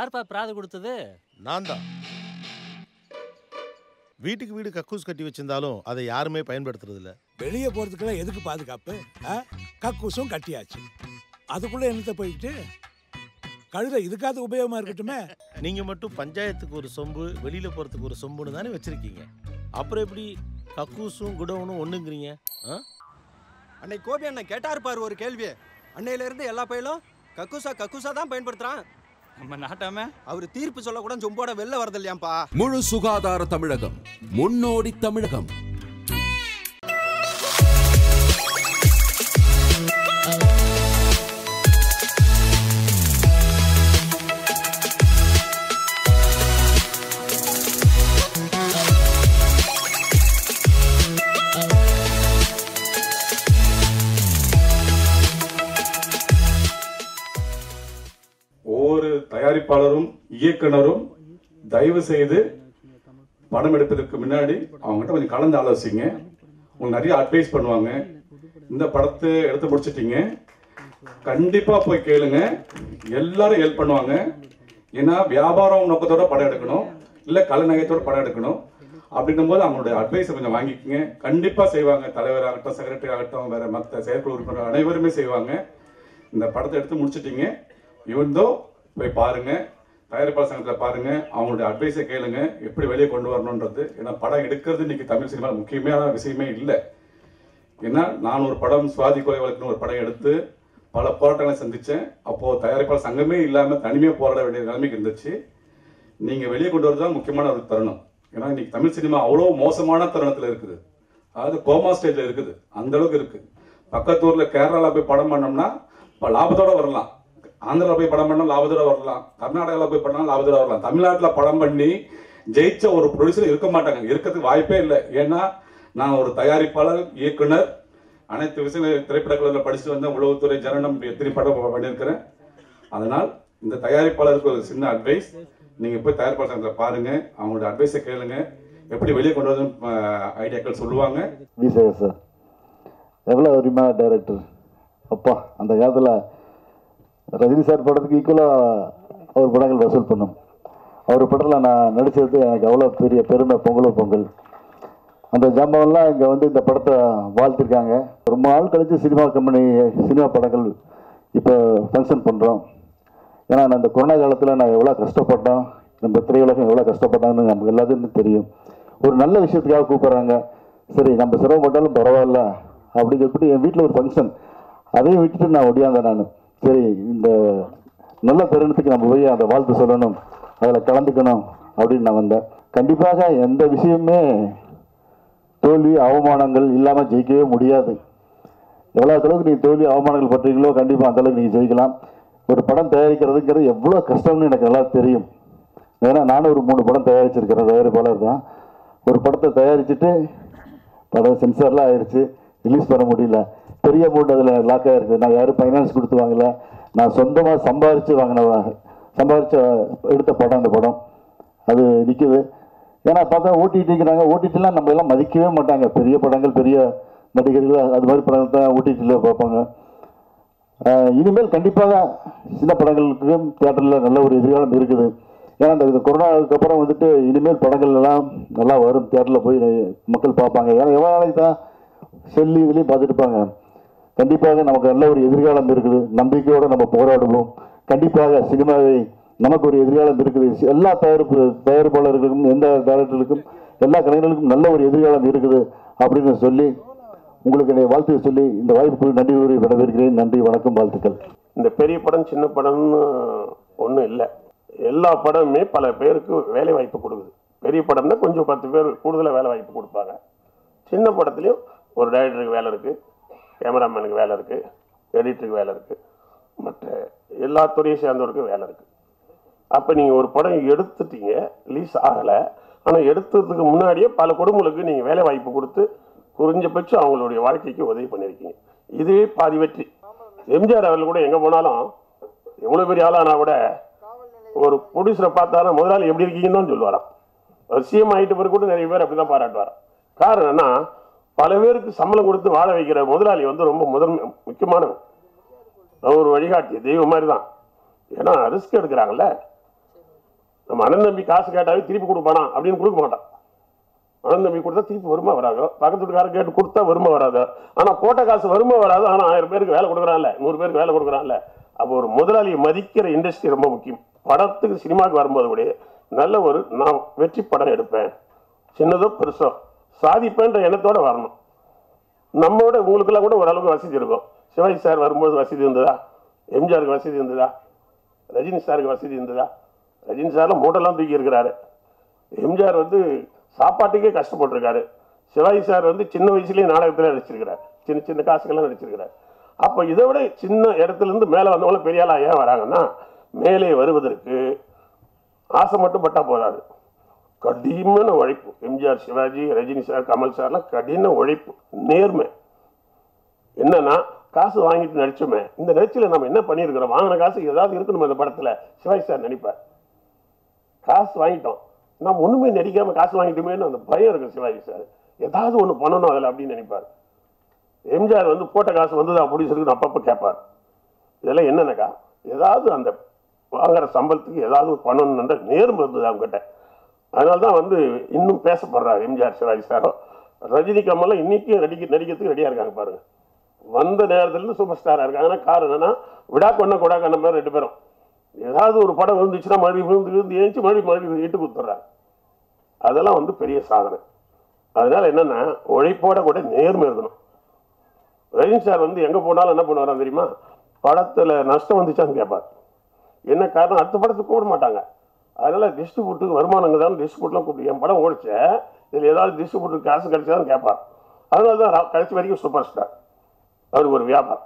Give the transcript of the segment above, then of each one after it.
யார்ப்பா பிராது கொடுத்தது நான் தான் வீட்டுக்கு வீடு கக்கூஸ் கட்டி வச்சிருந்தாலும் அதை யாருமே பயன்படுத்துறது இல்ல வெளியே போறதுக்கெல்லாம் எதுக்கு பாதுகாப்பு ஆ? கக்கூசும் கட்டியாச்சு அதுக்குள்ள என்னத்த போயிட்டு கழுதை இதுக்காவது உபயோகமா இருக்கட்டுமே நீங்க மட்டும் பஞ்சாயத்துக்கு ஒரு சொம்பு வெளியில போறதுக்கு ஒரு சொம்புன்னு தானே வச்சிருக்கீங்க அப்புறம் எப்படி கக்கூஸும் குடவுனும் ஒண்ணுங்கிறீங்க ஆ? அன்னைக்கு கோபி அண்ணன் கேட்டாரு பாரு ஒரு கேள்வி அன்னையில இருந்து எல்லா பயிலும் கக்குசா கக்குசா தான் பயன்படுத்துறான் நம்ம நாட்டாம அவர் தீர்ப்பு சொல்ல கூட சொம்போட வெளில வரது இல்லையாப்பா முழு சுகாதார தமிழகம் முன்னோடி தமிழகம் ஒவ்வொரு தயாரிப்பாளரும் இயக்குனரும் தயவு செய்து படம் எடுப்பதற்கு முன்னாடி அவங்ககிட்ட கொஞ்சம் கலந்து ஆலோசிங்க உங்களுக்கு நிறைய அட்வைஸ் பண்ணுவாங்க இந்த படத்தை எடுத்து முடிச்சிட்டீங்க கண்டிப்பா போய் கேளுங்க எல்லாரும் ஹெல்ப் பண்ணுவாங்க ஏன்னா வியாபாரம் நோக்கத்தோட படம் எடுக்கணும் இல்ல கலைநயத்தோட படம் எடுக்கணும் அப்படின்னும் போது அவங்களுடைய அட்வைஸை கொஞ்சம் வாங்கிக்கோங்க கண்டிப்பா செய்வாங்க தலைவர் ஆகட்டும் செக்ரட்டரி ஆகட்டும் வேற மற்ற செயற்குழு உறுப்பினர் அனைவருமே செய்வாங்க இந்த படத்தை எடுத்து முடிச்சிட்டீங்க இவன்தோ போய் பாருங்க தயாரிப்பாளர் சங்கத்தில் பாருங்க அவங்களுடைய அட்வைஸை கேளுங்க எப்படி வெளியே கொண்டு வரணுன்றது ஏன்னா படம் எடுக்கிறது இன்னைக்கு தமிழ் சினிமா முக்கியமான விஷயமே இல்லை ஏன்னா நான் ஒரு படம் சுவாதி கொலை வழக்குன்னு ஒரு படம் எடுத்து பல போராட்டங்களை சந்திச்சேன் அப்போ தயாரிப்பாளர் சங்கமே இல்லாம தனிமையா போராட வேண்டிய நிலைமைக்கு இருந்துச்சு நீங்க வெளியே கொண்டு வரது தான் முக்கியமான ஒரு தருணம் ஏன்னா இன்னைக்கு தமிழ் சினிமா அவ்வளோ மோசமான தருணத்துல இருக்குது அதாவது கோமா ஸ்டேஜ்ல இருக்குது அந்த அளவுக்கு இருக்கு பக்கத்து ஊர்ல கேரளால போய் படம் பண்ணோம்னா இப்ப லாபத்தோட வரலாம் ஆந்திரால போய் படம் பண்ணா லாபத்தோட வரலாம் கர்நாடகால போய் பண்ணா லாபத்தோட வரலாம் தமிழ்நாட்டுல படம் பண்ணி ஜெயிச்ச ஒரு ப்ரொடியூசர் இருக்க மாட்டாங்க இருக்கிறதுக்கு வாய்ப்பே இல்லை ஏன்னா நான் ஒரு தயாரிப்பாளர் இயக்குனர் அனைத்து விஷய திரைப்படங்களில் படிச்சுட்டு வந்த உளவுத்துறை ஜனனம் எத்தனை படம் பண்ணியிருக்கிறேன் அதனால் இந்த தயாரிப்பாளருக்கு ஒரு சின்ன அட்வைஸ் நீங்க போய் தயாரிப்பாளர் சங்கத்தில் பாருங்க அவங்களோட அட்வைஸை கேளுங்க எப்படி வெளியே கொண்டு வரணும் ஐடியாக்கள் சொல்லுவாங்க விசேஷ் சார் எவ்வளோ அருமையான டைரக்டர் அப்பா அந்த காலத்தில் ரஜினி சார் படத்துக்கு ஈக்குவலாக அவர் படங்கள் வசூல் பண்ணும் அவர் படத்தில் நான் நடித்தது எனக்கு அவ்வளோ பெரிய பெருமை பொங்கலோ பொங்கல் அந்த ஜாம்பவன்லாம் இங்கே வந்து இந்த படத்தை வாழ்த்திருக்காங்க ரொம்ப நாள் கழிச்சு சினிமா கம்பெனி சினிமா படங்கள் இப்போ ஃபங்க்ஷன் பண்ணுறோம் ஏன்னா நான் இந்த கொரோனா காலத்தில் நான் எவ்வளோ கஷ்டப்பட்டோம் நம்ம திரையுலகம் எவ்வளோ கஷ்டப்பட்டாங்கன்னு நமக்கு எல்லாத்துக்கும் தெரியும் ஒரு நல்ல விஷயத்துக்காக கூப்பிட்றாங்க சரி நம்ம சிரமப்பட்டாலும் பரவாயில்ல அப்படின்னு சொல்லிட்டு என் வீட்டில் ஒரு ஃபங்க்ஷன் அதையும் விட்டுட்டு நான் ஒடியாந்தேன் நான் சரி இந்த நல்ல தருணத்துக்கு நம்ம போய் அந்த வாழ்த்து சொல்லணும் அதில் கலந்துக்கணும் அப்படின்னு நான் வந்தேன் கண்டிப்பாக எந்த விஷயமே தோல்வி அவமானங்கள் இல்லாமல் ஜெயிக்கவே முடியாது எவ்வளோ அளவுக்கு நீங்கள் தோல்வி அவமானங்கள் பற்றீங்களோ கண்டிப்பாக அந்த அளவுக்கு நீங்கள் ஜெயிக்கலாம் ஒரு படம் தயாரிக்கிறதுங்கிறது எவ்வளோ கஷ்டம்னு எனக்கு நல்லா தெரியும் ஏன்னா நானும் ஒரு மூணு படம் தயாரிச்சிருக்கிறேன் தயாரிப்பாளர் தான் ஒரு படத்தை தயாரிச்சுட்டு படம் சென்சார்லாம் ஆயிடுச்சு ரிலீஸ் பண்ண முடியல பெரிய அமௌண்ட் அதில் லாக் ஆயிருக்கு நான் யாரும் ஃபைனான்ஸ் கொடுத்து வாங்கல நான் சொந்தமாக சம்பாரித்து வாங்கின சம்பாரிச்ச எடுத்த படம் அந்த படம் அது நிற்குது ஏன்னா பார்த்தா ஓடிடிங்கிறாங்க ஓடிடிலாம் நம்ம எல்லாம் மதிக்கவே மாட்டாங்க பெரிய படங்கள் பெரிய நடிகர்கள் அது மாதிரி படங்கள் தான் ஓடிடியில் பார்ப்பாங்க ஆஹ் இனிமேல் கண்டிப்பாக சின்ன படங்களுக்கும் தியேட்டரில் நல்ல ஒரு எதிர்காலம் இருக்குது ஏன்னா இந்த இந்த கொரோனாவுக்கு அப்புறம் வந்துட்டு இனிமேல் படங்கள் எல்லாம் நல்லா வரும் தியேட்டரில் போய் மக்கள் பார்ப்பாங்க ஏன்னா எவ்வளோ நாளைக்கு தான் செல்லி இதுலேயும் பார்த்துட்டு இருப்பாங்க கண்டிப்பாக நமக்கு நல்ல ஒரு எதிர்காலம் இருக்குது நம்பிக்கையோடு நம்ம போராடுவோம் கண்டிப்பாக சினிமாவை நமக்கு ஒரு எதிர்காலம் இருக்குது எல்லா தயாரிப்பு தயாரிப்பாளர்களுக்கும் எந்த டேரக்டர்களுக்கும் எல்லா கலைஞர்களுக்கும் நல்ல ஒரு எதிர்காலம் இருக்குது அப்படின்னு சொல்லி உங்களுக்கு என்னுடைய வாழ்த்து சொல்லி இந்த வாய்ப்புக்கு நன்றி கூறி விடைபெறுகிறேன் நன்றி வணக்கம் வாழ்த்துக்கள் இந்த பெரிய படம் சின்ன படம்னு ஒன்றும் இல்லை எல்லா படமுமே பல பேருக்கு வேலை வாய்ப்பு கொடுக்குது பெரிய படம்னா கொஞ்சம் பத்து பேர் கூடுதலாக வேலை வாய்ப்பு கொடுப்பாங்க சின்ன படத்துலையும் ஒரு டைரக்டருக்கு வேலை இருக்குது கேமராமேனுக்கு வேலை இருக்குது எடிட்டருக்கு வேலை இருக்குது மற்ற எல்லா துறையை சேர்ந்தவருக்கும் வேலை இருக்குது அப்போ நீங்கள் ஒரு படம் எடுத்துட்டீங்க ரிலீஸ் ஆகலை ஆனால் எடுத்ததுக்கு முன்னாடியே பல குடும்பங்களுக்கு நீங்கள் வேலை வாய்ப்பு கொடுத்து குறைஞ்சபட்சம் அவங்களுடைய வாழ்க்கைக்கு உதவி பண்ணியிருக்கீங்க இதுவே பாதி வெற்றி எம்ஜிஆர் அவர்கள் கூட எங்கே போனாலும் எவ்வளோ பெரிய ஆளானா கூட ஒரு ப்ரொடியூசரை பார்த்தாலும் முதலாளி எப்படி இருக்கீங்கன்னு தான் சொல்லுவாராம் ஒரு சிஎம் ஆகிட்ட பிறகு கூட நிறைய பேர் அப்படி தான் பாராட்டுவாராம் காரணம் என்ன பல பேருக்கு சம்பளம் கொடுத்து வாழ வைக்கிற முதலாளி வந்து ரொம்ப முதன்மை முக்கியமானவன் அவர் ஒரு வழிகாட்டி தெய்வம் மாதிரி தான் ஏன்னா ரிஸ்க் எடுக்கிறாங்கல்ல நம்ம அண்ணன் தம்பி காசு கேட்டாவே திருப்பி கொடுப்பானா அப்படின்னு கொடுக்க மாட்டான் அண்ணன் தம்பி கொடுத்தா திருப்பி வருமா வராதோ பக்கத்து வீட்டுக்காரர் கேட்டு கொடுத்தா வருமா வராதோ ஆனா போட்ட காசு வருமா வராதோ ஆனா ஆயிரம் பேருக்கு வேலை கொடுக்குறான்ல நூறு பேருக்கு வேலை கொடுக்குறான்ல அப்போ ஒரு முதலாளியை மதிக்கிற இண்டஸ்ட்ரி ரொம்ப முக்கியம் படத்துக்கு சினிமாவுக்கு வரும்போது கூட நல்ல ஒரு நான் வெற்றி படம் எடுப்பேன் சின்னதோ பெருசோ சாதிப்பேன்ற எண்ணத்தோட வரணும் நம்மோட உங்களுக்கெல்லாம் கூட ஓரளவுக்கு வசதி இருக்கும் சிவாஜி சார் வரும்போது வசதி இருந்ததா எம்ஜிஆருக்கு வசதி இருந்ததா ரஜினி சாருக்கு வசதி இருந்ததா ரஜினி சார்லாம் மூட்டெல்லாம் தூக்கி இருக்கிறாரு எம்ஜிஆர் வந்து சாப்பாட்டுக்கே கஷ்டப்பட்டிருக்காரு சிவாஜி சார் வந்து சின்ன வயசுலயே நாடகத்தில் நடிச்சிருக்கிறார் சின்ன சின்ன காசுக்கெல்லாம் நடிச்சிருக்கிறார் அப்போ இதை விட சின்ன இடத்துல இருந்து மேலே வந்தவங்களும் பெரிய ஆளா ஏன் வராங்கன்னா மேலே வருவதற்கு ஆசை மட்டும் பட்டா போதாது கடினமான உழைப்பு எம்ஜிஆர் சிவாஜி ரஜினி சார் கமல் சார்லாம் கடின உழைப்பு நேர்மை என்னன்னா காசு வாங்கிட்டு நடிச்சோமே இந்த நடிச்சில் நம்ம என்ன பண்ணியிருக்கிறோம் வாங்கின காசு ஏதாவது இருக்கணும் அந்த படத்தில் சிவாஜி சார் நடிப்பார் காசு வாங்கிட்டோம் நம்ம ஒண்ணுமே நடிக்காம காசு வாங்கிட்டோமேன்னு அந்த பயம் இருக்கு சிவாஜி சார் ஏதாவது ஒண்ணு பண்ணணும் அதில் அப்படின்னு நினைப்பார் எம்ஜிஆர் வந்து போட்ட காசு வந்ததா அப்படின்னு சொல்லி அப்பப்போ கேட்பார் இதெல்லாம் என்னன்னாக்கா ஏதாவது அந்த வாங்குற சம்பளத்துக்கு ஏதாவது பண்ணணுன்ற நேர்மை இருந்தது அவங்ககிட்ட அதனால தான் வந்து இன்னும் பேசப்படுறாரு எம்ஜிஆர் சிவாஜி சாரோ ரஜினி கமல்லாம் இன்னைக்கு நடிக்க நடிக்கிறதுக்கு ரெடியாக இருக்காங்க பாருங்க வந்த நேரத்துலேருந்து சூப்பர் ஸ்டாராக இருக்காங்க ஆனால் காரணம் என்னன்னா விடா கொண்ட கொடா கண்ண மாதிரி ரெண்டு பேரும் ஏதாவது ஒரு படம் விழுந்துச்சுன்னா மறுபடியும் விழுந்து விழுந்து ஏஞ்சி மறுபடியும் மறுபடியும் இட்டு கொடுத்துட்றாங்க அதெல்லாம் வந்து பெரிய சாதனை அதனால என்னன்னா உழைப்போட கூட நேர்மை இருக்கணும் ரஜினி சார் வந்து எங்கே போனாலும் என்ன பண்ணுவாராம் தெரியுமா படத்தில் நஷ்டம் வந்துச்சான்னு கேட்பார் என்ன காரணம் அடுத்த படத்துக்கு கூப்பிட மாட்டாங்க அதனால டிஸ்ட்ரிபியூட்டருக்கு வருமானங்க தான் டிஸ்ட்ரிபியூட்லாம் கூப்பிட்டு என் படம் ஓடிச்ச இதில் ஏதாவது டிஸ்ட்ரிபியூட்டர் காசு கிடைச்சாதான் கேட்பார் அதனால தான் ரா- கடைசி வரைக்கும் சூப்பர் ஸ்டார் அவருக்கு ஒரு வியாபாரம்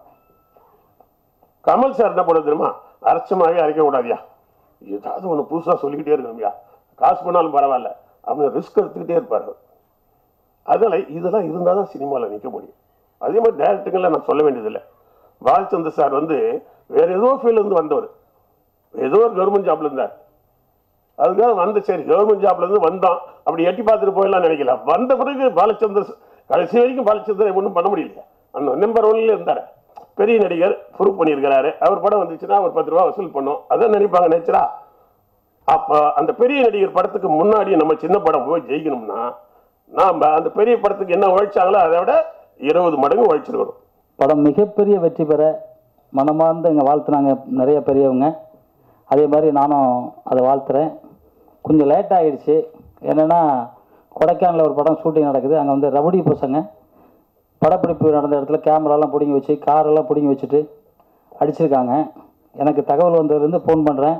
கமல் சார் என்ன பண்ணுறது தெரியுமா அரைச்சமாகவே அரைக்க கூடாதியா ஏதாவது ஒன்று புதுசாக சொல்லிக்கிட்டே இருக்கணும்யா காசு பண்ணாலும் பரவாயில்ல அப்படின்னு ரிஸ்க் எடுத்துக்கிட்டே இருப்பார் அவர். அதனால இதெல்லாம் இருந்தால் தான் சினிமாவில் நிற்க முடியும் அதே மாதிரி டேரக்டருங்களை நான் சொல்ல வேண்டியதில்லை பாலச்சந்தர் சார் வந்து வேற ஏதோ ஃபீல்ட்ல இருந்து வந்தவர் ஏதோ ஒரு கவர்மெண்ட் ஜாப்ல இருந்தார் அதுக்காக வந்த சரி கவர்மெண்ட் ஜாப்ல இருந்து வந்தோம் அப்படி எட்டி பார்த்துட்டு போயிடலாம் நினைக்கல வந்த பிறகு பாலச்சந்தர் ச- கடைசி வரைக்கும் பாலச்சந்தர் ஒன்றும் பண்ண முடியல அந்த நம்பர் ஒன்ல இருந்தார் பெரிய நடிகர் ப்ரூவ் பண்ணியிருக்கிறாரு அவர் படம் வந்துச்சுன்னா ஒரு பத்து ரூபா வசூல் பண்ணும் அதான் நினைப்பாங்க நேச்சரா அப்ப அந்த பெரிய நடிகர் படத்துக்கு முன்னாடி நம்ம சின்ன படம் போய் ஜெயிக்கணும்னா நாம அந்த பெரிய படத்துக்கு என்ன உழைச்சாங்களோ அதை விட இருபது மடங்கு உழைச்சிருக்கணும் படம் மிகப்பெரிய வெற்றி பெற மனமார்ந்து இங்கே வாழ்த்துனாங்க நிறைய பெரியவங்க அதே மாதிரி நானும் அதை வாழ்த்துறேன் கொஞ்சம் லேட் ஆகிடுச்சு என்னென்னா கொடைக்கானலில் ஒரு படம் ஷூட்டிங் நடக்குது அங்கே வந்து ரவுடி பசங்க படப்பிடிப்பு நடந்த இடத்துல கேமராலாம் பிடுங்கி வச்சு காரெல்லாம் பிடுங்கி வச்சுட்டு அடிச்சிருக்காங்க எனக்கு தகவல் வந்ததுலேருந்து ஃபோன் பண்ணுறேன்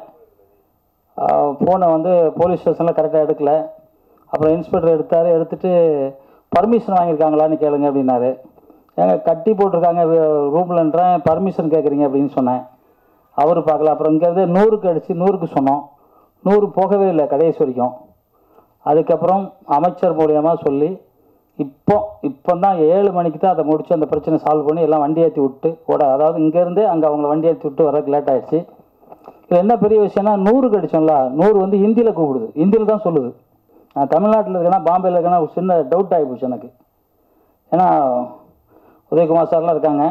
ஃபோனை வந்து போலீஸ் ஸ்டேஷனில் கரெக்டாக எடுக்கல அப்புறம் இன்ஸ்பெக்டர் எடுத்தார் எடுத்துட்டு பர்மிஷன் வாங்கியிருக்காங்களான்னு கேளுங்க அப்படின்னாரு ஏங்க கட்டி போட்டிருக்காங்க ரூம்லன்றேன் பர்மிஷன் கேட்குறீங்க அப்படின்னு சொன்னேன் அவர் பார்க்கல அப்புறம் இங்கேருந்து நூறுக்கு அடித்து நூறுக்கு சொன்னோம் நூறு போகவே இல்லை கடைசி வரைக்கும் அதுக்கப்புறம் அமைச்சர் மூலியமாக சொல்லி இப்போ இப்போ தான் ஏழு மணிக்கு தான் அதை முடிச்சு அந்த பிரச்சனை சால்வ் பண்ணி எல்லாம் வண்டி ஏற்றி விட்டு ஓட அதாவது இங்கேருந்து அங்கே அவங்கள வண்டி ஏற்றி விட்டு வரக்கு லேட் ஆயிடுச்சு இது என்ன பெரிய விஷயம்னா நூறுக்கு அடிச்சோம்ல நூறு வந்து ஹிந்தியில் கூப்பிடுது ஹிந்தியில் தான் சொல்லுது நான் தமிழ்நாட்டில் இருக்கேன்னா பாம்பேயில் இருக்கேன்னா ஒரு சின்ன டவுட் ஆகி போச்சு எனக்கு ஏன்னா உதயகுமார் சார்லாம் இருக்காங்க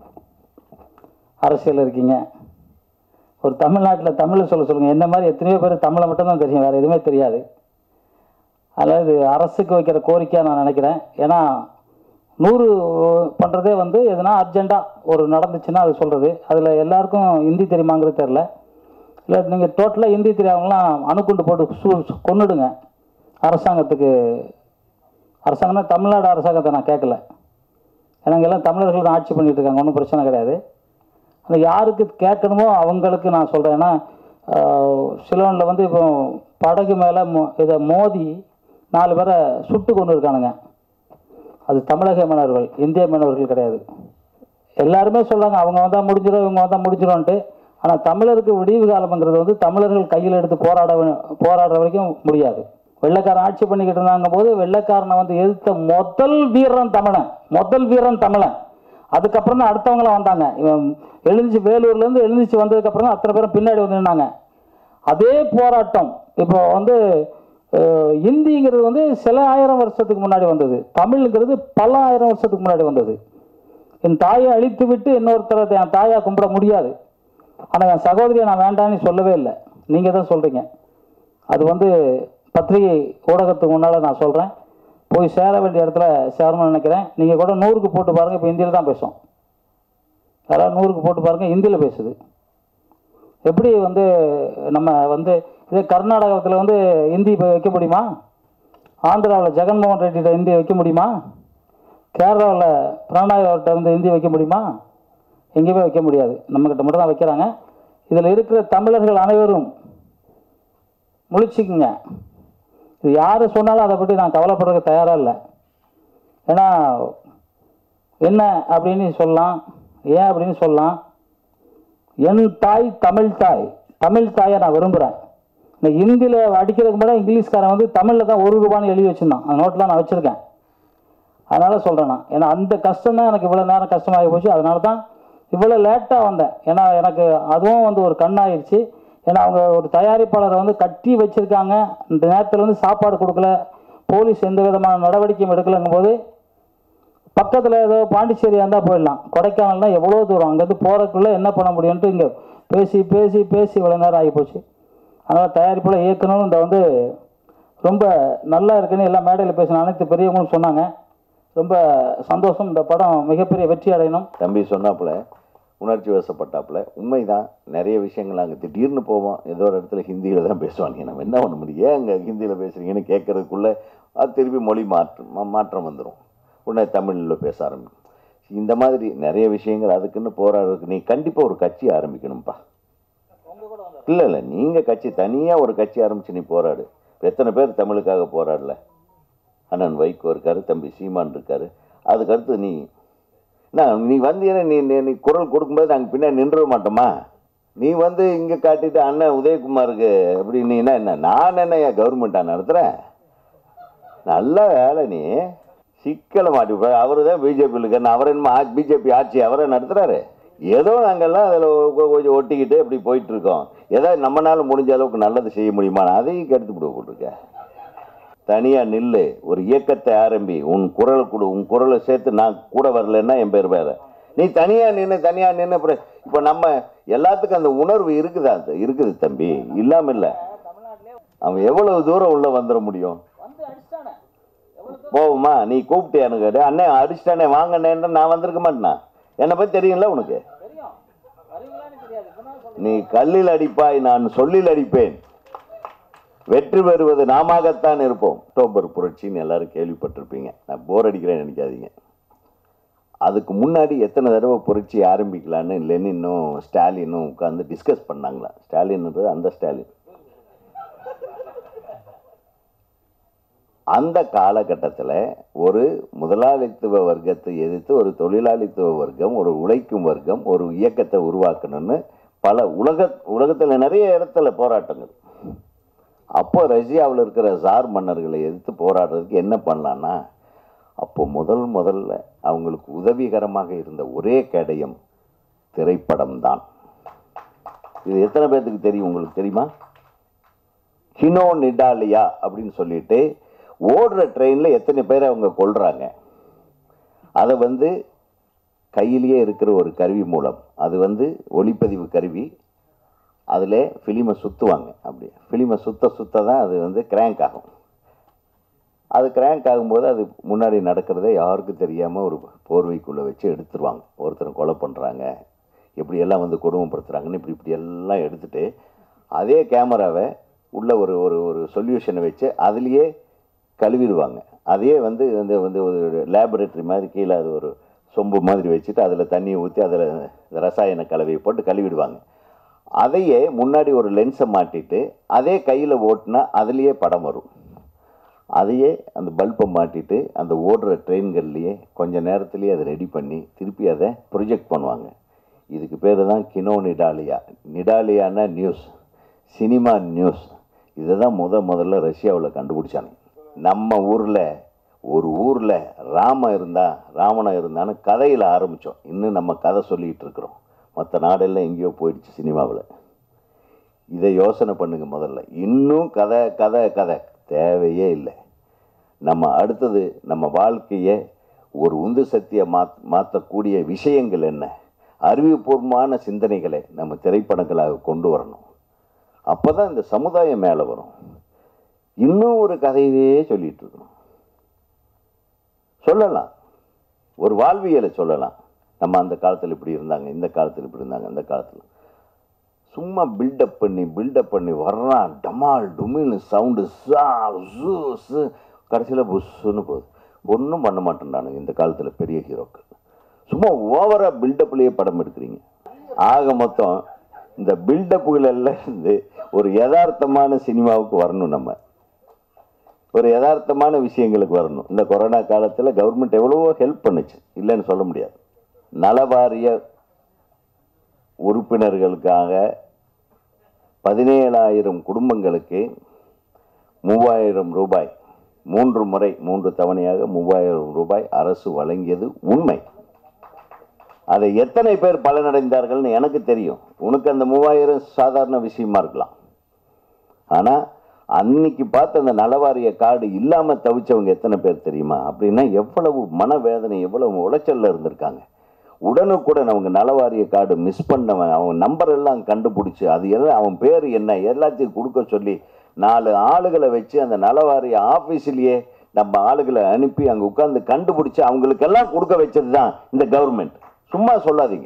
அரசியல் இருக்கீங்க ஒரு தமிழ்நாட்டில் தமிழை சொல்ல சொல்லுங்கள் என்ன மாதிரி எத்தனையோ பேர் தமிழை மட்டும்தான் தெரியும் வேறு எதுவுமே தெரியாது அதனால் இது அரசுக்கு வைக்கிற கோரிக்கையாக நான் நினைக்கிறேன் ஏன்னா நூறு பண்ணுறதே வந்து எதுனா அர்ஜெண்ட்டாக ஒரு நடந்துச்சுன்னா அது சொல்கிறது அதில் எல்லாருக்கும் ஹிந்தி தெரியுமாங்கிறது தெரில இல்லை நீங்கள் டோட்டலாக ஹிந்தி தெரியாதவங்களாம் அணுக்குண்டு போட்டு சு சு- கொன்னுடுங்க அரசாங்கத்துக்கு அரசாங்கம்னா தமிழ்நாடு அரசாங்கத்தை நான் கேட்கல ஏன்னா இங்க எல்லாம் தமிழர்கள் தான் ஆட்சி பண்ணிட்டு இருக்காங்க ஒன்றும் பிரச்சனை கிடையாது அந்த யாருக்கு கேட்கணுமோ அவங்களுக்கு நான் சொல்கிறேன் ஏன்னா சிலோனில் வந்து இப்போ படகு மேலே மோ இதை மோதி நாலு பேரை சுட்டு கொண்டு இருக்கானுங்க அது தமிழக மீனவர்கள் இந்திய மீனவர்கள் கிடையாது எல்லாருமே சொல்கிறாங்க அவங்க வந்தால் முடிஞ்சிடும் இவங்க வந்தால் முடிஞ்சிடும்ன்ட்டு ஆனால் தமிழருக்கு விடிவு காலம்ங்கிறது வந்து தமிழர்கள் கையில் எடுத்து போராட வே- போராடுற வரைக்கும் முடியாது வெள்ளைக்காரன் ஆட்சி பண்ணிக்கிட்டு இருந்தாங்க போது வெள்ளைக்காரனை வந்து எதிர்த்த முதல் வீரன் தமிழன் முதல் வீரன் தமிழன் அதுக்கப்புறம் தான் அடுத்தவங்களாம் வந்தாங்க இவன் எழுந்துச்சு வேலூர்லேருந்து எழுந்துச்சு வந்ததுக்கப்புறம் தான் அத்தனை பேரும் பின்னாடி வந்து நின்னாங்க அதே போராட்டம் இப்போ வந்து அஹ், இந்திங்கிறது வந்து சில ஆயிரம் வருஷத்துக்கு முன்னாடி வந்தது தமிழ்ங்கிறது பல ஆயிரம் வருஷத்துக்கு முன்னாடி வந்தது என் தாயை அழித்து விட்டு இன்னொருத்தரை என் தாயா கும்பிட முடியாது ஆனால் என் சகோதரியை நான் வேண்டான்னு சொல்லவே இல்லை நீங்கள் தான் சொல்கிறீங்க அது வந்து பத்திரிகை ஊடகத்துக்கு முன்னால் நான் சொல்கிறேன் போய் சேர வேண்டிய இடத்துல சேரணும்னு நினைக்கிறேன் நீங்கள் கூட நூறுக்கு போட்டு பாருங்கள் இப்போ ஹிந்தியில் தான் பேசும் யாராவது நூறுக்கு போட்டு பாருங்கள் ஹிந்தியில் பேசுது எப்படி வந்து நம்ம வந்து இதே கர்நாடகத்தில் வந்து ஹிந்தி இப்போ வைக்க முடியுமா ஆந்திராவில் ஜெகன்மோகன் ரெட்டிகிட்ட ஹிந்தி வைக்க முடியுமா கேரளாவில் பிரணாய் அவர்கிட்ட வந்து ஹிந்தி வைக்க முடியுமா எங்கேயுமே வைக்க முடியாது நம்மக்கிட்ட மட்டும் தான் வைக்கிறாங்க இதில் இருக்கிற தமிழர்கள் அனைவரும் முழிச்சுக்குங்க இது யார் சொன்னாலும் அதை பற்றி நான் கவலைப்படுறதுக்கு தயாராக இல்லை ஏன்னா என்ன அப்படின்னு சொல்லலாம் ஏன் அப்படின்னு சொல்லலாம் என் தாய் தமிழ் தாய் தமிழ் தாயை நான் விரும்புகிறேன் இந்த ஹிந்தியில் அடிக்கிறதுக்கு முன்னாடி இங்கிலீஷ்காரன் வந்து தமிழில் தான் ஒரு ரூபான்னு எழுதி வச்சுருந்தான் அந்த நோட்டில் நான் வச்சுருக்கேன் அதனால் சொல்கிறேன் நான் ஏன்னா அந்த கஷ்டம் தான் எனக்கு இவ்வளோ நேரம் கஷ்டமாகி போச்சு அதனால தான் இவ்வளோ லேட்டாக வந்தேன் ஏன்னா எனக்கு அதுவும் வந்து ஒரு கண்ணாயிருச்சு ஏன்னா அவங்க ஒரு தயாரிப்பாளரை வந்து கட்டி வச்சுருக்காங்க இந்த நேரத்தில் வந்து சாப்பாடு கொடுக்கல போலீஸ் எந்த விதமான நடவடிக்கையும் எடுக்கலைங்கும் போது பக்கத்தில் ஏதோ பாண்டிச்சேரியாக இருந்தால் போயிடலாம் கொடைக்கானல்னா எவ்வளோ தூரம் அங்கேருந்து போகிறதுக்குள்ளே என்ன பண்ண முடியும்ட்டு இங்கே பேசி பேசி பேசி இவ்வளோ நேரம் ஆகி போச்சு அதனால் தயாரிப்பில் இயக்கணும் இந்த வந்து ரொம்ப நல்லா இருக்குன்னு எல்லா மேடையில் பேசின அனைத்து பெரியவங்களும் சொன்னாங்க ரொம்ப சந்தோஷம் இந்த படம் மிகப்பெரிய வெற்றி அடையணும் தம்பி சொன்னாப்புல உணர்ச்சி வசப்பட்டாப்புல உண்மைதான் நிறைய விஷயங்கள் அங்கே திடீர்னு போவோம் ஏதோ ஒரு இடத்துல ஹிந்தியில் தான் பேசுவாங்க நம்ம என்ன பண்ண முடியும் ஏன் அங்கே ஹிந்தியில் பேசுகிறீங்கன்னு கேட்கறதுக்குள்ள அது திருப்பி மொழி மாற்றம் மா- மாற்றம் வந்துடும் உடனே தமிழில் பேச ஆரம்பிக்கும் இந்த மாதிரி நிறைய விஷயங்கள் அதுக்குன்னு போராடுறதுக்கு நீ கண்டிப்பாக ஒரு கட்சி ஆரம்பிக்கணும்ப்பா இல்லை இல்லை நீங்கள் கட்சி தனியாக ஒரு கட்சி ஆரம்பித்து நீ போராடு இப்ப எத்தனை பேர் தமிழுக்காக போராடல அண்ணன் வைகோ இருக்காரு தம்பி சீமான் இருக்காரு அதுக்கடுத்து நீ நான் நீ வந்தீங்கன்னா நீ நீ- நீ குரல் கொடுக்கும்போது நாங்கள் பின்னாடி நின்றுட மாட்டோமா நீ வந்து இங்கே காட்டிட்டு அண்ணன் உதயகுமாருக்கு எப்படி நீனா என்ன நான் என்ன கவர்மெண்ட்டாக நடத்துகிறேன் நல்ல வேலை நீ சிக்கலை மாட்டி அவர் தான் பிஜேபியில் இருக்காரு அவர் என்ன பிஜேபி ஆட்சி அவரை நடத்துகிறாரு ஏதோ நாங்கள்லாம் அதில் கொஞ்சம் ஒட்டிக்கிட்டு இப்படி போயிட்டு இருக்கோம் ஏதோ நம்மளால முடிஞ்ச அளவுக்கு நல்லது செய்ய முடியுமா அதையும் கெடுத்து விட போட்டிருக்கேன் தனியாக நில்லு ஒரு இயக்கத்தை ஆரம்பி உன் குரல் கொடு உன் குரலை சேர்த்து நான் கூட வரலன்னா என் பேர் வேற நீ தனியாக நின்று தனியாக நின்று அப்புறம் இப்போ நம்ம எல்லாத்துக்கும் அந்த உணர்வு இருக்குதா அது இருக்குது தம்பி இல்லாமல் இல்லை அவன் எவ்வளவு தூரம் உள்ள வந்துட முடியும் போகுமா நீ கூப்பிட்டியான்னு கேட்டு அண்ணே அடிச்சிட்டானே வாங்கண்ணேன்னு நான் வந்திருக்க மாட்டேனா என்னை பற்றி தெரியும்ல உனக்கு நீ கல்லில் அடிப்பாய் நான் சொல்லில் அடிப்பேன் வெற்றி பெறுவது நாமத்தான் இருப்போம் அக்டோபர் புரட்சின்னு எல்லாரும் கேள்விப்பட்டிருப்பீங்க நான் போர் அடிக்கிறேன்னு நினைக்காதீங்க அதுக்கு முன்னாடி எத்தனை தடவை புரட்சி ஆரம்பிக்கலான்னு லெனினும் ஸ்டாலினும் உட்காந்து டிஸ்கஸ் பண்ணாங்களா ஸ்டாலின்ன்றது அந்த ஸ்டாலின் அந்த காலகட்டத்தில் ஒரு முதலாளித்துவ வர்க்கத்தை எதிர்த்து ஒரு தொழிலாளித்துவ வர்க்கம் ஒரு உழைக்கும் வர்க்கம் ஒரு இயக்கத்தை உருவாக்கணும்னு பல உலக உலகத்தில் நிறைய இடத்துல போராட்டங்கள் அப்போ ரஷ்யாவில் இருக்கிற ஜார் மன்னர்களை எதிர்த்து போராடுறதுக்கு என்ன பண்ணலான்னா அப்போ முதல் முதல்ல அவங்களுக்கு உதவிகரமாக இருந்த ஒரே கேடயம் திரைப்படம் தான் இது எத்தனை பேர்த்துக்கு தெரியும் உங்களுக்கு தெரியுமா ஹினோ நிடாலியா அப்படின்னு சொல்லிட்டு ஓடுற ட்ரெயினில் எத்தனை பேரை அவங்க கொல்றாங்க அதை வந்து கையிலேயே இருக்கிற ஒரு கருவி மூலம் அது வந்து ஒளிப்பதிவு கருவி அதில் ஃபிலிமை சுற்றுவாங்க அப்படி ஃபிலிமை சுத்த சுத்த தான் அது வந்து கிராங்க் ஆகும் அது கிராங்க் ஆகும்போது அது முன்னாடி நடக்கிறத யாருக்கும் தெரியாமல் ஒரு போர்வைக்குள்ளே வச்சு எடுத்துருவாங்க ஒருத்தரை கொலை பண்ணுறாங்க எப்படியெல்லாம் வந்து கொடுமைப்படுத்துகிறாங்கன்னு இப்படி இப்படி எல்லாம் எடுத்துட்டு அதே கேமராவை உள்ள ஒரு ஒரு ஒரு சொல்யூஷனை வச்சு அதுலேயே கழுவிடுவாங்க அதையே வந்து வந்து வந்து ஒரு லேபரேட்டரி மாதிரி கீழே அது ஒரு சொம்பு மாதிரி வச்சுட்டு அதில் தண்ணியை ஊற்றி அதில் ரசாயன கலவையை போட்டு கழுவிடுவாங்க அதையே முன்னாடி ஒரு லென்ஸை மாட்டிட்டு அதே கையில் ஓட்டினா அதுலேயே படம் வரும் அதையே அந்த பல்பை மாட்டிட்டு அந்த ஓடுற ட்ரெயின்கள்லேயே கொஞ்ச நேரத்துலேயே அதை ரெடி பண்ணி திருப்பி அதை ப்ரொஜெக்ட் பண்ணுவாங்க இதுக்கு பேர் தான் கினோ நிடாலியா நிடாலியானா நியூஸ் சினிமா நியூஸ் இதை தான் முத முதல்ல ரஷ்யாவில் கண்டுபிடிச்சாங்க நம்ம ஊரில் ஒரு ஊரில் ராமன் இருந்தா ராவணன் இருந்தான்னு கதையில் ஆரம்பித்தோம் இன்னும் நம்ம கதை சொல்லிக்கிட்டு இருக்கிறோம் மற்ற நாடெல்லாம் எங்கேயோ போயிடுச்சு சினிமாவில் இதை யோசனை பண்ணுங்க முதல்ல இன்னும் கதை கதை கதை தேவையே இல்லை நம்ம அடுத்தது நம்ம வாழ்க்கையை ஒரு உந்து சக்தியை மாத் மாற்றக்கூடிய விஷயங்கள் என்ன அறிவுபூர்வமான சிந்தனைகளை நம்ம திரைப்படங்களாக கொண்டு வரணும் அப்போ தான் இந்த சமுதாயம் மேலே வரும் இன்னும் ஒரு கதையவே சொல்லிட்டு இருக்கணும் சொல்லலாம் ஒரு வாழ்வியலை சொல்லலாம் நம்ம அந்த காலத்தில் இப்படி இருந்தாங்க இந்த காலத்தில் இப்படி இருந்தாங்க அந்த காலத்தில் சும்மா பில்டப் பண்ணி பில்டப் பண்ணி வர்றான் டமால் டுமில்னு சவுண்டு சா சு சு கடைசியில் புஷ்ஷுன்னு போகுது ஒன்றும் பண்ண மாட்டேன்டானுங்க இந்த காலத்தில் பெரிய ஹீரோக்கள் சும்மா ஓவராக பில்டப்லேயே படம் எடுக்கிறீங்க ஆக மொத்தம் இந்த பில்டப்புகள் எல்லாம் இருந்து ஒரு யதார்த்தமான சினிமாவுக்கு வரணும் நம்ம ஒரு யதார்த்தமான விஷயங்களுக்கு வரணும் இந்த கொரோனா காலத்தில் கவர்மெண்ட் எவ்வளவோ ஹெல்ப் பண்ணுச்சு இல்லைன்னு சொல்ல முடியாது நலவாரிய உறுப்பினர்களுக்காக பதினேழாயிரம் குடும்பங்களுக்கு மூவாயிரம் ரூபாய் மூன்று முறை மூன்று தவணையாக மூவாயிரம் ரூபாய் அரசு வழங்கியது உண்மை அதை எத்தனை பேர் பலனடைந்தார்கள்னு எனக்கு தெரியும் உனக்கு அந்த மூவாயிரம் சாதாரண விஷயமா இருக்கலாம் ஆனால் அன்னைக்கு பார்த்து அந்த நலவாரிய கார்டு இல்லாமல் தவிச்சவங்க எத்தனை பேர் தெரியுமா அப்படின்னா எவ்வளவு மனவேதனை எவ்வளவு உளைச்சல்ல இருந்திருக்காங்க உடனுக்குடன் அவங்க நலவாரிய கார்டு மிஸ் பண்ணவன் அவன் நம்பர் எல்லாம் கண்டுபிடிச்சி அது எல்லாம் அவன் பேர் என்ன எல்லாத்தையும் கொடுக்க சொல்லி நாலு ஆளுகளை வச்சு அந்த நலவாரிய ஆஃபீஸ்லேயே நம்ம ஆளுகளை அனுப்பி அங்கே உட்காந்து கண்டுபிடிச்சி அவங்களுக்கெல்லாம் கொடுக்க வச்சது தான் இந்த கவர்மெண்ட் சும்மா சொல்லாதீங்க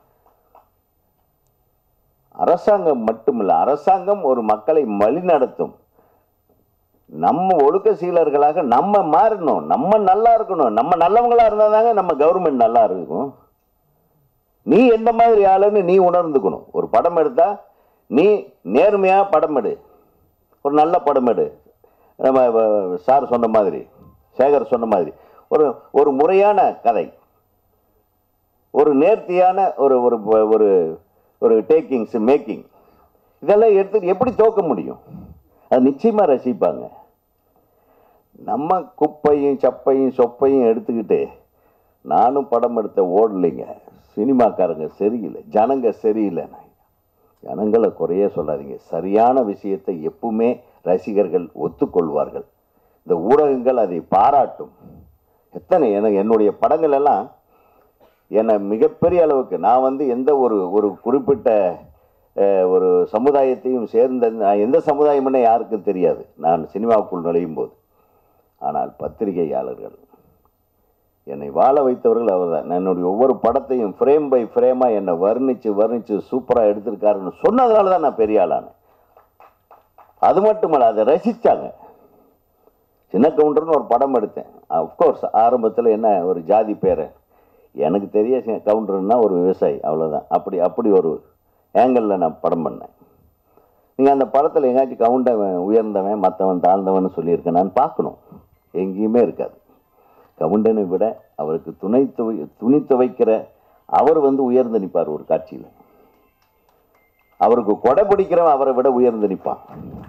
அரசாங்கம் மட்டுமில்ல அரசாங்கம் ஒரு மக்களை வழிநடத்தும் நம்ம ஒழுக்க சீலர்களாக நம்ம மாறணும் நம்ம நல்லா இருக்கணும் நம்ம நல்லவங்களா இருந்தால் தாங்க நம்ம கவர்மெண்ட் நல்லா இருக்கும் நீ எந்த மாதிரி ஆளுன்னு நீ உணர்ந்துக்கணும் ஒரு படம் எடுத்தா நீ நேர்மையா படம் எடு ஒரு நல்ல படம் எடு நம்ம அஹ், சார் சொன்ன மாதிரி சேகர் சொன்ன மாதிரி ஒரு ஒரு முறையான கதை ஒரு நேர்த்தியான ஒரு ஒரு ஒரு ஒரு டேக்கிங்ஸ் மேக்கிங் இதெல்லாம் எடுத்து எப்படி தோக்க முடியும் அது நிச்சயமா ரசிப்பாங்க நம்ம குப்பையும் சப்பையும் சொப்பையும் எடுத்துக்கிட்டு நானும் படம் எடுத்த ஓடலைங்க சினிமாக்காரங்க சரியில்லை ஜனங்க சரியில்லை ஜனங்களை குறைய சொல்லாதீங்க சரியான விஷயத்தை எப்பவுமே ரசிகர்கள் ஒத்துக்கொள்வார்கள் இந்த ஊடகங்கள் அதை பாராட்டும் எத்தனை எனக்கு என்னுடைய படங்கள் எல்லாம் என்னை மிகப்பெரிய அளவுக்கு நான் வந்து எந்த ஒரு ஒரு குறிப்பிட்ட அஹ், ஒரு சமுதாயத்தையும் சேர்ந்த நான் எந்த சமுதாயம்னே யாருக்கும் தெரியாது நான் சினிமாவுக்குள் நுழையும் போது ஆனால் பத்திரிகையாளர்கள் என்னை வாழ வைத்தவர்கள் அவர்தான் என்னுடைய ஒவ்வொரு படத்தையும் ஃப்ரேம் பை ஃப்ரேமாக என்னை வர்ணித்து வர்ணித்து சூப்பராக எடுத்திருக்காருன்னு சொன்னதுனால தான் நான் பெரிய ஆளானேன் அது மட்டுமல்ல அதை ரசித்தாங்க சின்ன கவுண்டர்னு ஒரு படம் எடுத்தேன் அஃப்கோர்ஸ் ஆரம்பத்தில் என்ன ஒரு ஜாதி பேரை எனக்கு தெரிய சி- கவுண்டர்னா ஒரு விவசாயி அவ்வளோதான் அப்படி அப்படி ஒரு ஏங்கிளில் நான் படம் பண்ணேன் நீங்கள் அந்த படத்தில் எங்கேயாச்சும் கவுண்டவன் உயர்ந்தவன் மற்றவன் தாழ்ந்தவன் சொல்லியிருக்கேன் நான் பார்க்கணும் எங்கேயுமே இருக்காது கவுண்டனை விட அவருக்கு துணை துவை துணி துவைக்கிற அவர் வந்து உயர்ந்து நிற்பார் ஒரு காட்சியில் அவருக்கு கொடை பிடிக்கிறவன் அவரை விட உயர்ந்து நிற்பான்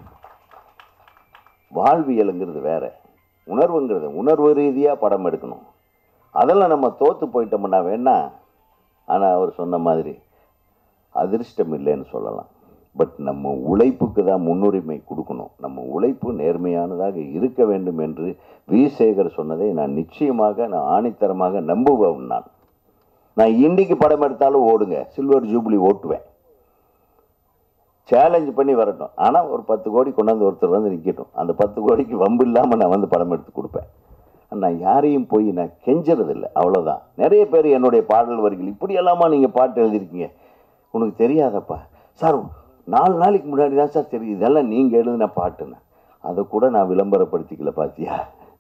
வாழ்வியலுங்கிறது வேற உணர்வுங்கிறது உணர்வு ரீதியாக படம் எடுக்கணும் அதெல்லாம் நம்ம தோற்று போயிட்டோம்னா வேணா ஆனால் அவர் சொன்ன மாதிரி அதிர்ஷ்டம் இல்லைன்னு சொல்லலாம் பட் நம்ம உழைப்புக்கு தான் முன்னுரிமை கொடுக்கணும் நம்ம உழைப்பு நேர்மையானதாக இருக்க வேண்டும் என்று வி சேகர் சொன்னதை நான் நிச்சயமாக நான் ஆணித்தரமாக நம்புபவன் நான் நான் இன்னைக்கு படம் எடுத்தாலும் ஓடுங்க சில்வர் ஜூப்ளி ஓட்டுவேன் சேலஞ்ச் பண்ணி வரட்டும் ஆனால் ஒரு பத்து கோடி கொண்டாந்து ஒருத்தர் வந்து நிற்கட்டும் அந்த பத்து கோடிக்கு வம்பு இல்லாமல் நான் வந்து படம் எடுத்து கொடுப்பேன் நான் யாரையும் போய் நான் கெஞ்சறதில்லை அவ்வளோதான் நிறைய பேர் என்னுடைய பாடல் வரிகள் இப்படியெல்லாமா நீங்கள் பாட்டு எழுதியிருக்கீங்க உனக்கு தெரியாதப்பா சார் நாலு நாளைக்கு முன்னாடி தான் சார் தெரியும் இதெல்லாம் நீங்கள் எழுதின பாட்டுன்னு அதை கூட நான் விளம்பரப்படுத்திக்கல பாத்தியா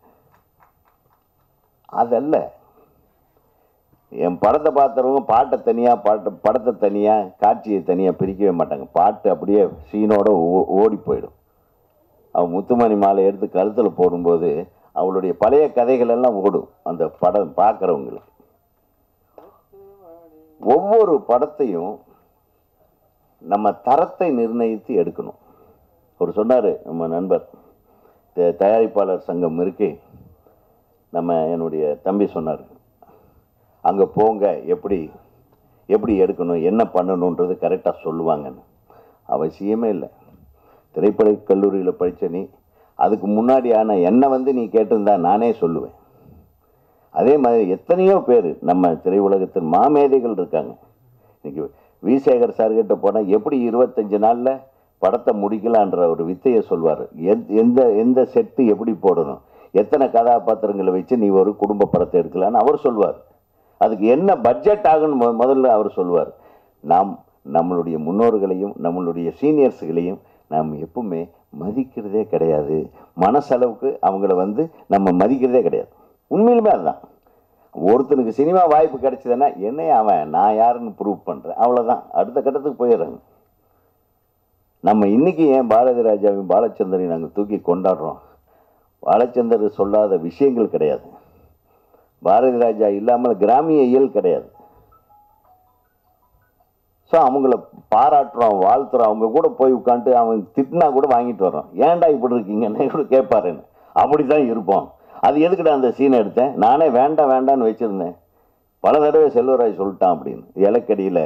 அதல்ல என் படத்தை பார்த்தவங்க பாட்டை தனியாக பாட்டை படத்தை தனியாக காட்சியை தனியாக பிரிக்கவே மாட்டாங்க பாட்டு அப்படியே சீனோட ஓ ஓடி போயிடும் அவன் முத்துமணி மாலை எடுத்து கழுத்தில் போடும்போது அவளுடைய பழைய கதைகள் எல்லாம் ஓடும் அந்த படம் பார்க்குறவங்களுக்கு ஒவ்வொரு படத்தையும் நம்ம தரத்தை நிர்ணயித்து எடுக்கணும் அவர் சொன்னார் நம்ம நண்பர் த- தயாரிப்பாளர் சங்கம் இருக்கே நம்ம என்னுடைய தம்பி சொன்னார் அங்கே போங்க எப்படி எப்படி எடுக்கணும் என்ன பண்ணணுன்றது கரெக்டாக சொல்லுவாங்கன்னு அவசியமே இல்லை திரைப்பட கல்லூரியில் படித்த நீ அதுக்கு முன்னாடி ஆனால் என்னை வந்து நீ கேட்டிருந்தா நானே சொல்லுவேன் அதே மாதிரி எத்தனையோ பேர் நம்ம திரையுலகத்தின் மாமேதைகள் இருக்காங்க இன்னைக்கு வி சேகர் சார்கிட்ட போனால் எப்படி இருபத்தஞ்சு நாளில் படத்தை முடிக்கலான்ற ஒரு வித்தையை சொல்வார் எந்த எந்த செட்டு எப்படி போடணும் எத்தனை கதாபாத்திரங்களை வச்சு நீ ஒரு குடும்ப படத்தை எடுக்கலான்னு அவர் சொல்வார் அதுக்கு என்ன பட்ஜெட் ஆகுன்னு மொ- முதல்ல அவர் சொல்வார் நாம் நம்மளுடைய முன்னோர்களையும் நம்மளுடைய சீனியர்ஸுகளையும் நாம் எப்பவுமே மதிக்கிறதே கிடையாது மனசளவுக்கு அவங்கள வந்து நம்ம மதிக்கிறதே கிடையாது உண்மையிலுமே அதுதான் ஒருத்தனுக்கு சினிமா வாய்ப்பு கிடைச்சதுன்னா என்னைய அவன் நான் யாருன்னு ப்ரூவ் பண்ணுறேன் அவ்வளோதான் அடுத்த கட்டத்துக்கு போயிடுறாங்க நம்ம இன்னைக்கு ஏன் பாரதி ராஜாவையும் பாலச்சந்தரையும் நாங்கள் தூக்கி கொண்டாடுறோம் பாலச்சந்தர் சொல்லாத விஷயங்கள் கிடையாது பாரதி ராஜா இல்லாமல் கிராமிய இயல் கிடையாது ஸோ அவங்கள பாராட்டுறோம் வாழ்த்துறோம் அவங்க கூட போய் உட்காந்துட்டு அவன் திட்டினா கூட வாங்கிட்டு வர்றோம் ஏன்டா இப்படி இருக்கீங்கன்னு கூட கேட்பாருன்னு அப்படி தான் இருப்போம் அது எதுக்குடா அந்த சீனை எடுத்தேன் நானே வேண்டாம் வேண்டாம்னு வச்சுருந்தேன் பல தடவை செல்வராஜ் சொல்லிட்டான் அப்படின்னு இலக்கடியில்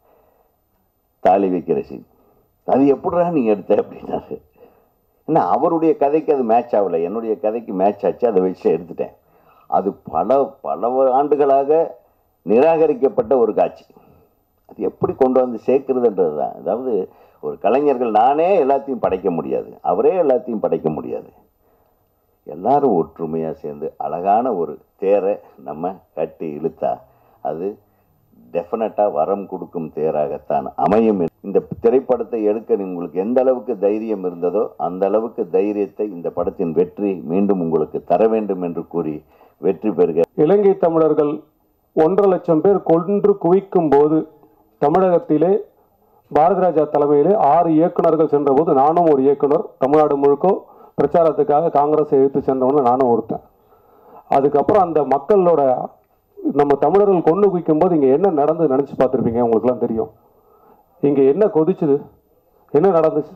தாலி வைக்கிற சீன் அது எப்படிடா நீ எடுத்த அப்படின்னாரு ஏன்னா அவருடைய கதைக்கு அது மேட்ச் ஆகலை என்னுடைய கதைக்கு மேட்ச் ஆச்சு அதை வச்சு எடுத்துட்டேன் அது பல பல ஆண்டுகளாக நிராகரிக்கப்பட்ட ஒரு காட்சி அது எப்படி கொண்டு வந்து சேர்க்கிறதுன்றது தான் அதாவது ஒரு கலைஞர்கள் நானே எல்லாத்தையும் படைக்க முடியாது அவரே எல்லாத்தையும் படைக்க முடியாது எல்லாரும் ஒற்றுமையாக சேர்ந்து அழகான ஒரு தேரை நம்ம கட்டி இழுத்தா அது டெஃபினட்டாக வரம் கொடுக்கும் தேராகத்தான் அமையும் இந்த திரைப்படத்தை எடுக்க உங்களுக்கு எந்த அளவுக்கு தைரியம் இருந்ததோ அந்த அளவுக்கு தைரியத்தை இந்த படத்தின் வெற்றி மீண்டும் உங்களுக்கு தர வேண்டும் என்று கூறி வெற்றி பெறுக இலங்கை தமிழர்கள் ஒன்றரை லட்சம் பேர் கொன்று குவிக்கும் போது தமிழகத்திலே பாரதிராஜா தலைமையிலே ஆறு இயக்குனர்கள் சென்றபோது நானும் ஒரு இயக்குனர் தமிழ்நாடு முழுக்க பிரச்சாரத்துக்காக காங்கிரஸ் எதிர்த்து சென்றவங்க நானும் ஒருத்தன் அதுக்கப்புறம் அந்த மக்களோட நம்ம தமிழர்கள் கொண்டு குவிக்கும் போது இங்கே என்ன நடந்து நினச்சி பார்த்துருப்பீங்க உங்களுக்குலாம் தெரியும் இங்கே என்ன கொதிச்சுது என்ன நடந்துச்சு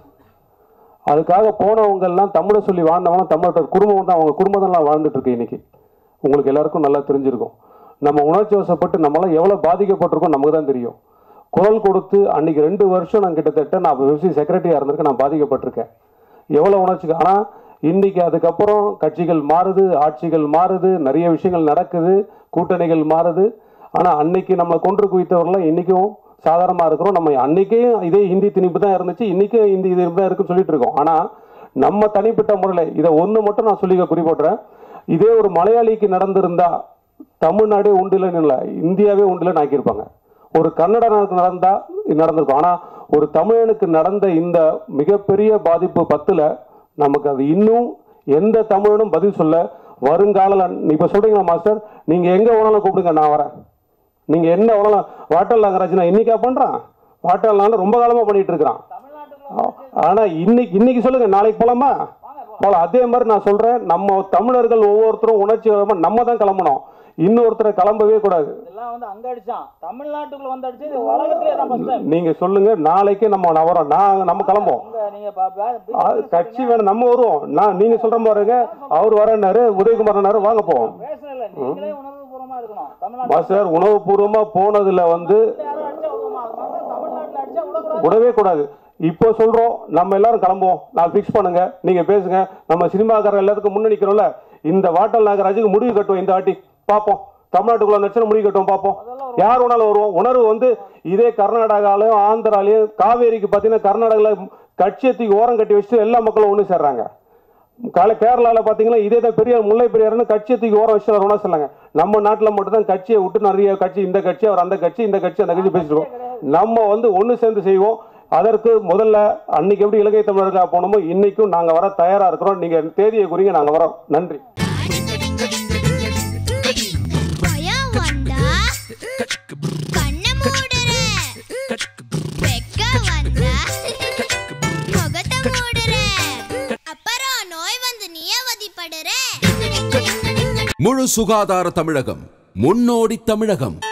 அதுக்காக போனவங்கெல்லாம் தமிழை சொல்லி வாழ்ந்தவங்க தமிழர் குடும்பம் தான் அவங்க குடும்பத்தெல்லாம் வாழ்ந்துட்டு இருக்கு இன்னைக்கு உங்களுக்கு எல்லாருக்கும் நல்லா தெரிஞ்சிருக்கும் நம்ம உணர்ச்சி வசப்பட்டு நம்மளாம் எவ்வளோ பாதிக்கப்பட்டிருக்கோம் நமக்கு தான் தெரியும் குரல் கொடுத்து அன்னைக்கு ரெண்டு வருஷம் நான் கிட்டத்தட்ட நான் வெப்சி செக்ரட்டரியாக இருந்திருக்கேன் நான் பாதிக்கப்பட்டிருக்கேன் எவ்வளோ உணர்ச்சி ஆனால் இன்னைக்கு அதுக்கப்புறம் கட்சிகள் மாறுது ஆட்சிகள் மாறுது நிறைய விஷயங்கள் நடக்குது கூட்டணிகள் மாறுது ஆனால் அன்னைக்கு நம்மளை கொன்று குவித்தவர்கள்லாம் இன்றைக்கும் சாதாரணமாக இருக்கிறோம் நம்ம அன்னைக்கும் இதே ஹிந்தி திணிப்பு தான் இருந்துச்சு இன்றைக்கும் ஹிந்தி திணிப்பு தான் இருக்குன்னு சொல்லிட்டு இருக்கோம் ஆனால் நம்ம தனிப்பட்ட முறையில் இதை ஒன்று மட்டும் நான் சொல்லிக்க குறிப்பிட்றேன் இதே ஒரு மலையாளிக்கு நடந்திருந்தா தமிழ்நாடே உண்டிலன்னு இல்லை இந்தியாவே உண்டிலன்னு ஆக்கியிருப்பாங்க ஒரு கன்னடனுக்கு நடந்தா இது நடந்திருக்கும் ஆனால் ஒரு தமிழனுக்கு நடந்த இந்த மிகப்பெரிய பாதிப்பு பத்தில் நமக்கு அது இன்னும் எந்த தமிழனும் பதில் சொல்ல வருங்கால இப்போ சொல்றீங்களா மாஸ்டர் நீங்கள் எங்கே வேணாலும் கூப்பிடுங்க நான் வரேன் நீங்கள் என்ன வேணாலும் வாட்டர் நாகராஜ் நான் இன்னைக்கா பண்ணுறான் வாட்டர் நாள் ரொம்ப காலமாக பண்ணிட்டு இருக்கிறான் ஆனால் இன்னைக்கு இன்னைக்கு சொல்லுங்க நாளைக்கு போலாமா போகலாம் அதே மாதிரி நான் சொல்கிறேன் நம்ம தமிழர்கள் ஒவ்வொருத்தரும் உணர்ச்சி நம்ம தான் கிளம்பணும் இன்னொருத்தரை கிளம்பவே கூடாது இதெல்லாம் வந்து அங்க அடிச்சான் தமிழ்நாட்டுக்குள்ள வந்து அடிச்சு இது உலகத்திலே தான் ஃபர்ஸ்ட் டைம் நீங்க சொல்லுங்க நாளைக்கு நம்ம நவரோம் நான் நம்ம கிளம்புவோம் நீங்க பா- பா- அது கட்சி வேணும் நம்ம வருவோம் நான் நீங்க சொல்ற பாருங்க அவர் வரனாரு உதயகுமார்னாரு வாங்க போவோம் பேசல இல்ல நீங்களே உணர்வுபூர்வமா இருக்கணும் தமிழ்நாட்டு மாஸ்டர் உணவுபூர்வமா போனதுல வந்து யாரும் அடிச்சா உதவுமா அது மாதிரி தான் தமிழ்நாட்டுல அடிச்சா விடக்கூடாது விடவே கூடாது இப்போ சொல்றோம் நம்ம எல்லாரும் கிளம்புவோம் நான் ஃபிக்ஸ் பண்ணுங்க நீங்க பேசுங்க நம்ம சினிமாக்காரர் எல்லாத்துக்கும் முன்ன நிக்கிறோம்ல இந்த வாட்டல் நாகராஜுக்கு முடிவு கட்டுவோம் இந்த வாட்டி பார்ப்போம் தமிழ்நாட்டுக்குள்ள நடிச்சு முடிவு கட்டுவோம் பார்ப்போம் யார் வேணாலும் வருவோம் உணர்வு வந்து இதே கர்நாடகாலையும் ஆந்திராலையும் காவேரிக்கு பார்த்தீங்கன்னா கர்நாடகாவில் கட்சியத்துக்கு ஓரம் கட்டி வச்சுட்டு எல்லா மக்களும் ஒன்று சேர்றாங்க கால கேரளாவில் பார்த்தீங்கன்னா இதே தான் பெரியார் முல்லை பெரியார்னு கட்சியத்துக்கு ஓரம் வச்சு ஒன்றா சொல்லாங்க நம்ம நாட்டில் மட்டும் தான் கட்சியை விட்டு நிறைய கட்சி இந்த கட்சி அவர் அந்த கட்சி இந்த கட்சி அந்த கட்சி பேசிட்டு இருக்கோம் நம்ம வந்து ஒன்று சேர்ந்து செய்வோம் அதற்கு முதல்ல அன்னைக்கு எப்படி இலங்கை தமிழர்களாக போனோமோ இன்னைக்கும் நாங்கள் வர தயாராக இருக்கிறோம் நீங்கள் தேதியை குறிங்க நாங்கள் வரோம் நன்றி பயம் வந்தா கண்ணை மூடுற வெக்க வந்தா முகத்தை மூடுற அப்புறம் நோய் வந்து நீ அவதிப்படுற முழு சுகாதார தமிழகம் முன்னோடி தமிழகம்